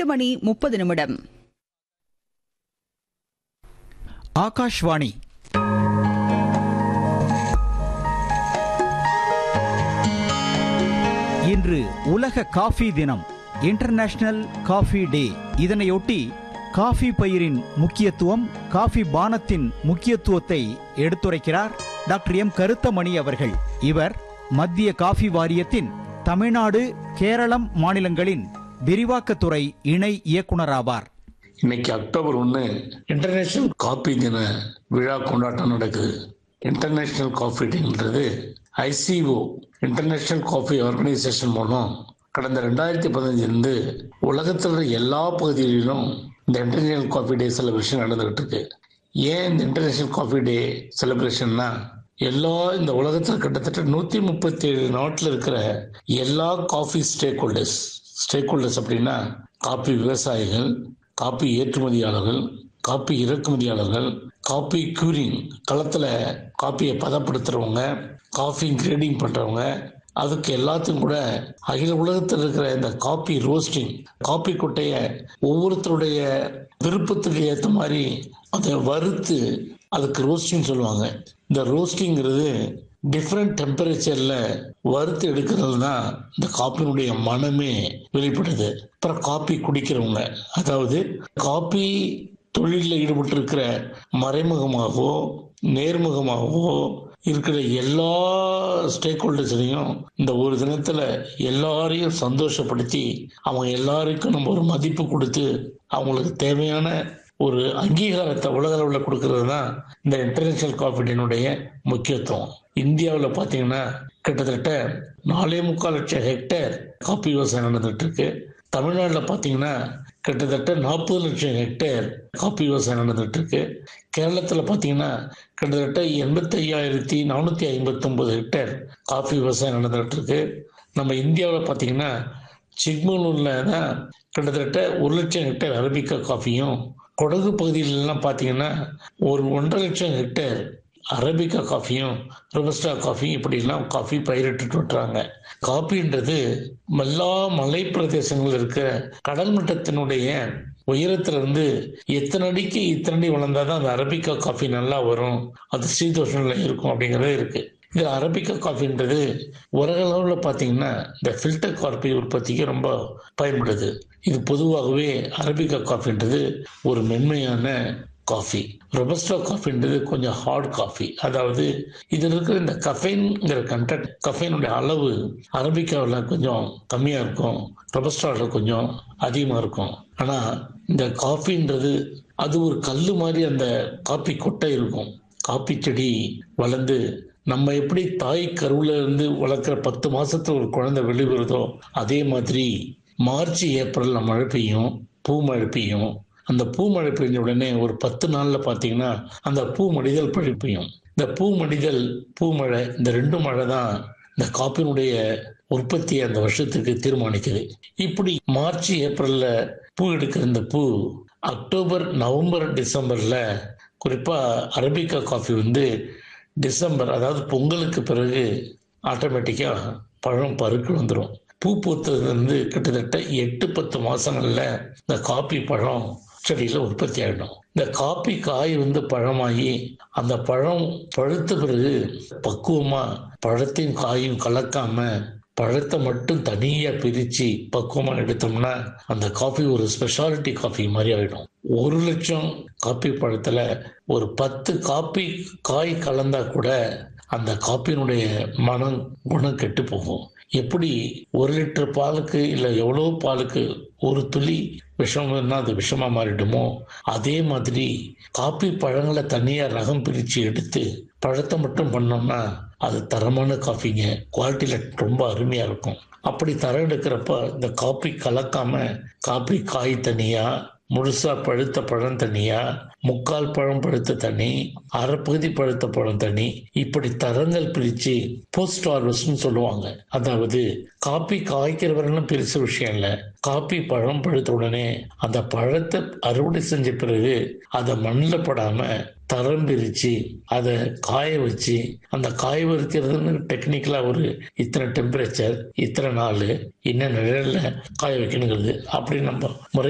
எட்டு மணி முப்பது நிமிடம் ஆகாஷ்வாணி இன்று உலக காஃபி தினம் இன்டர்நேஷனல் காஃபி டே இதனையொட்டி காஃபி பயிரின் முக்கியத்துவம் காஃபி பானத்தின் முக்கியத்துவத்தை எடுத்துரைக்கிறார் டாக்டர் எம் கருத்தமணி அவர்கள் இவர் மத்திய காஃபி வாரியத்தின் தமிழ்நாடு கேரளம் மாநிலங்களின் விரிவாக்கத்துறை இணை இயக்குனராவார் இன்னைக்கு அக்டோபர் ஒன்று இன்டர்நேஷனல் காபி தின விழா கொண்டாட்டம் நடக்குது இன்டர்நேஷனல் காஃபி டேன்றது ஐசிஓ இன்டர்நேஷனல் காஃபி ஆர்கனைசேஷன் மூலம் கடந்த ரெண்டாயிரத்தி பதினஞ்சிலிருந்து உலகத்தில் இருக்கிற எல்லா பகுதிகளிலும் இந்த இன்டர்நேஷனல் காஃபி டே செலிப்ரேஷன் நடந்துகிட்டு இருக்கு ஏன் இந்த இன்டர்நேஷனல் காஃபி டே செலிப்ரேஷன்னா எல்லா இந்த உலகத்தில் கிட்டத்தட்ட நூற்றி முப்பத்தி ஏழு நாட்டில் இருக்கிற எல்லா coffee stakeholders stakeholders அப்படின்னா காப்பி விவசாயிகள் காப்பி ஏற்றுமதியாளர்கள் காப்பி இறக்குமதியாளர்கள் காப்பி கியூரிங் களத்தில் காப்பியை பதப்படுத்துறவங்க காஃபி கிரேடிங் பண்ணுறவங்க அதுக்கு எல்லாத்துக்கும் கூட அகில உலகத்தில் இருக்கிற இந்த காப்பி ரோஸ்டிங் காப்பி கொட்டையை ஒவ்வொருத்தருடைய விருப்பத்துக்கு ஏற்ற மாதிரி அதை வறுத்து அதுக்கு ரோஸ்டிங் சொல்லுவாங்க இந்த ரோஸ்டிங்கிறது டிஃப்ரெண்ட் டெம்பரேச்சர்ல வறுத்து எடுக்கிறது தான் இந்த காப்பினுடைய மனமே வெளிப்படுது அப்புறம் காப்பி குடிக்கிறவங்க அதாவது காப்பி தொழிலில் ஈடுபட்டு இருக்கிற மறைமுகமாகவோ நேர்முகமாகவோ இருக்கிற எல்லா ஸ்டேக் ஹோல்டர்ஸையும் இந்த ஒரு தினத்துல எல்லாரையும் சந்தோஷப்படுத்தி அவங்க எல்லாருக்கும் நம்ம ஒரு மதிப்பு கொடுத்து அவங்களுக்கு தேவையான ஒரு அங்கீகாரத்தை உலக அளவில் கொடுக்கறது தான் இந்த இன்டர்நேஷனல் காஃபி டேனுடைய முக்கியத்துவம் இந்தியாவில் பார்த்தீங்கன்னா கிட்டத்தட்ட நாலே முக்கால் லட்சம் ஹெக்டேர் காப்பி விவசாயம் நடந்துட்டு இருக்கு தமிழ்நாட்டில் பார்த்தீங்கன்னா கிட்டத்தட்ட நாற்பது லட்சம் ஹெக்டேர் காப்பி விவசாயம் நடந்துட்டு இருக்கு கேரளத்தில் பார்த்தீங்கன்னா கிட்டத்தட்ட எண்பத்தி ஐயாயிரத்தி நானூற்றி ஐம்பத்தொம்பது ஹெக்டேர் காஃபி விவசாயம் நடந்துட்டு இருக்கு நம்ம இந்தியாவில் பார்த்தீங்கன்னா சிக்மங்களூரில் தான் கிட்டத்தட்ட ஒரு லட்சம் ஹெக்டேர் அரபிக்கா காஃபியும் கொடகு பகுதியிலலாம் பார்த்தீங்கன்னா ஒரு ஒன்றரை லட்சம் ஹெக்டேர் அரபிக்கா காஃபியும் ரொபஸ்டா காஃபியும் இப்படிலாம் காஃபி பயிரிட்டு விட்டுறாங்க காஃபின்றது எல்லா மலை பிரதேசங்கள் இருக்கிற கடல் மட்டத்தினுடைய உயரத்துல இருந்து எத்தனை அடிக்கு இத்தனை அடி வளர்ந்தாதான் அந்த அரபிக்கா காஃபி நல்லா வரும் அது சீதோஷனில் இருக்கும் அப்படிங்கிறது இருக்கு இது அரபிக்கா காஃபின்றது உலக அளவில் பார்த்தீங்கன்னா இந்த ஃபில்டர் காஃபி உற்பத்திக்கு ரொம்ப பயன்படுது இது பொதுவாகவே அரபிக்கா காஃபின்றது ஒரு மென்மையான காஃபி ரொபஸ்டா காஃபின்றது கொஞ்சம் ஹார்ட் காஃபி அதாவது இதில் இருக்கிற இந்த கஃபைன்ங்கிற கண்டென்ட் கஃபைனுடைய அளவு அரபிக்காவில் கொஞ்சம் கம்மியாக இருக்கும் ரொபஸ்டாவில் கொஞ்சம் அதிகமாக இருக்கும் ஆனால் இந்த காஃபின்றது அது ஒரு கல் மாதிரி அந்த காப்பி கொட்டை இருக்கும் காப்பி செடி வளர்ந்து நம்ம எப்படி தாய் கருவுல இருந்து வளர்க்குற பத்து மாசத்துல ஒரு குழந்தை வெளிவருதோ அதே மாதிரி மார்ச் ஏப்ரல்ல மழை பெய்யும் பூ மழை பெய்யும் அந்த பூ மழை பெய்ஞ்ச உடனே ஒரு பத்து நாள்ல பாத்தீங்கன்னா அந்த பூ மடிதல் பழி பெய்யும் இந்த பூ மடிதல் பூ மழை இந்த ரெண்டு மழை தான் இந்த காப்பினுடைய உற்பத்தியை அந்த வருஷத்துக்கு தீர்மானிக்குது இப்படி மார்ச் ஏப்ரல்ல பூ எடுக்கிற இந்த பூ அக்டோபர் நவம்பர் டிசம்பர்ல குறிப்பா அரபிக்கா காஃபி வந்து டிசம்பர் அதாவது பொங்கலுக்கு பிறகு ஆட்டோமேட்டிக்கா பழம் பருக்கு வந்துடும் பூ பூத்தது வந்து கிட்டத்தட்ட எட்டு பத்து மாசங்கள்ல இந்த காப்பி பழம் செடியில உற்பத்தி ஆகிடும் இந்த காப்பி காய் வந்து பழமாகி அந்த பழம் பழுத்த பிறகு பக்குவமா பழத்தையும் காயும் கலக்காம பழத்தை மட்டும் தனியா பிரிச்சு பக்குவமா எடுத்தோம்னா அந்த காஃபி ஒரு ஸ்பெஷாலிட்டி காஃபி மாதிரி ஆயிடும் ஒரு லட்சம் காப்பி பழத்துல ஒரு பத்து காப்பி காய் கலந்தா கூட அந்த காப்பியினுடைய மனம் குணம் கெட்டு போகும் எப்படி ஒரு லிட்டர் பாலுக்கு இல்லை எவ்வளோ பாலுக்கு ஒரு துளி விஷம்னா அது விஷமா மாறிடுமோ அதே மாதிரி காப்பி பழங்களை தனியா ரகம் பிரித்து எடுத்து பழத்தை மட்டும் பண்ணோம்னா அது தரமான காஃபிங்க குவாலிட்டியில ரொம்ப அருமையா இருக்கும் அப்படி தரம் எடுக்கிறப்ப இந்த காப்பி கலக்காம காப்பி காய் தனியா முழுசா பழுத்த பழம் தனியா முக்கால் பழம் பழுத்த தனி அரை பகுதி பழுத்த பழம் தனி இப்படி தரங்கள் பிரிச்சு போஸ்ட் ஹார்வெஸ்ட்னு சொல்லுவாங்க அதாவது காப்பி காய்க்கிற வரலாம் பெருசு விஷயம் இல்லை காப்பி பழம் பழுத்த உடனே அந்த பழத்தை அறுவடை செஞ்ச பிறகு அதை மண்ணில் படாம தரம் பிரிச்சு அதை காய வச்சு அந்த காய வைக்கிறதுன்னு டெக்னிக்கலா ஒரு இத்தனை டெம்பரேச்சர் இத்தனை நாள் என்ன நிழல்ல காய வைக்கணுங்கிறது அப்படி நம்ம முறை